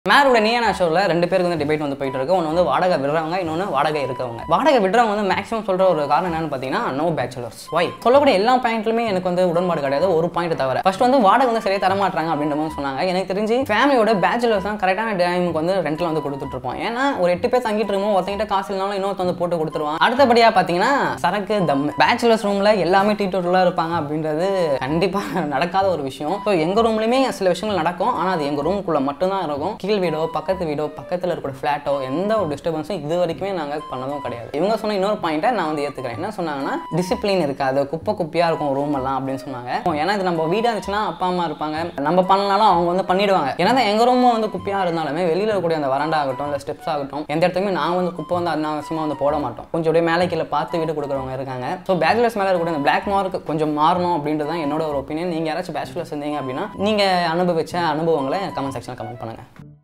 மேரோட நீயான ஷோவில் ரெண்டு பேருக்கு வந்து டிபேட் வந்து போயிட்டு இருக்கு ஒன்று வந்து வாடகை விடுறவங்க இன்னொன்று வாடகை இருக்கவங்க வாடகை விடுறவங்க வந்து மேக்ஸிமம் சொல்கிற ஒரு காரணம் என்னன்னு பார்த்தீங்கன்னா நோ பேச்சுலர்ஸ் ஒய் சொல்லக்கூடிய எல்லா பாயிண்ட்லுமே எனக்கு வந்து உடன்பாடு கிடையாது ஒரு பாயிண்ட் தவிர ஃபர்ஸ்ட் வந்து வாடகை வந்து சரியாக தரமாட்டாங்க அப்படின்ற மாதிரி சொன்னாங்க எனக்கு தெரிஞ்சு ஃபேமிலியோட பேச்சுலர்ஸ் தான் கரெக்டான டைமுக்கு வந்து ரெண்டில் வந்து கொடுத்துட்டு இருப்போம் ஏன்னா ஒரு எட்டு பேர் தங்கிட்டு இருக்கோம் ஒருத்தங்கிட்ட காசு இல்லைனாலும் இன்னொருத்த வந்து போட்டு கொடுத்துருவான் அடுத்தபடியாக பார்த்தீங்கன்னா சரக்கு தம் பேச்சுலர்ஸ் ரூமில் எல்லாமே டீ டோட்டலாக இருப்பாங்க அப்படின்றது கண்டிப்பாக நடக்காத ஒரு விஷயம் ஸோ எங்கள் ரூம்லையுமே சில விஷயங்கள் நடக்கும் ஆனால் அது எங்கள் ரூமுக்குள்ளே மட்டும்தான் இருக்கும் கீழ் வீடோ பக்கத்து வீடோ பக்கத்தில் இருக்கிற ஃப்ளாட்டோ எந்த ஒரு டிஸ்டர்பன்ஸும் இது வரைக்குமே நாங்கள் பண்ணதும் கிடையாது இவங்க சொன்ன இன்னொரு பாயிண்ட்டை நான் வந்து ஏற்றுக்கிறேன் என்ன சொன்னாங்கன்னா டிசிப்ளின் இருக்காது குப்பை குப்பையாக இருக்கும் ரூம் எல்லாம் அப்படின்னு சொன்னாங்க ஏன்னா இது நம்ம வீடாக இருந்துச்சுன்னா அப்பா அம்மா இருப்பாங்க நம்ம பண்ணனாலும் அவங்க வந்து பண்ணிடுவாங்க ஏன்னா தான் எங்கள் ரூமும் வந்து குப்பையாக இருந்தாலுமே வெளியில் இருக்கக்கூடிய அந்த வராண்டா ஆகட்டும் இல்லை ஸ்டெப்ஸ் ஆகட்டும் எந்த இடத்துலையுமே நாங்கள் வந்து குப்பை வந்து அனாவசியமாக வந்து போட மாட்டோம் கொஞ்சம் அப்படியே மேலே கீழே பார்த்து வீடு கொடுக்குறவங்க இருக்காங்க ஸோ பேச்சுலர்ஸ் மேலே இருக்கக்கூடிய இந்த பிளாக் மார்க் கொஞ்சம் மாறணும் அப்படின்றது தான் என்னோட ஒரு ஒப்பீனியன் நீங்கள் யாராச்சும் பேச்சுலர்ஸ் இருந்தீங்க அப்படின்னா நீங்கள் அனுபவிச்ச அனுபவங்களை கமெண்ட் செக்ஷனில் கமெண்ட் பண்ணுங்கள்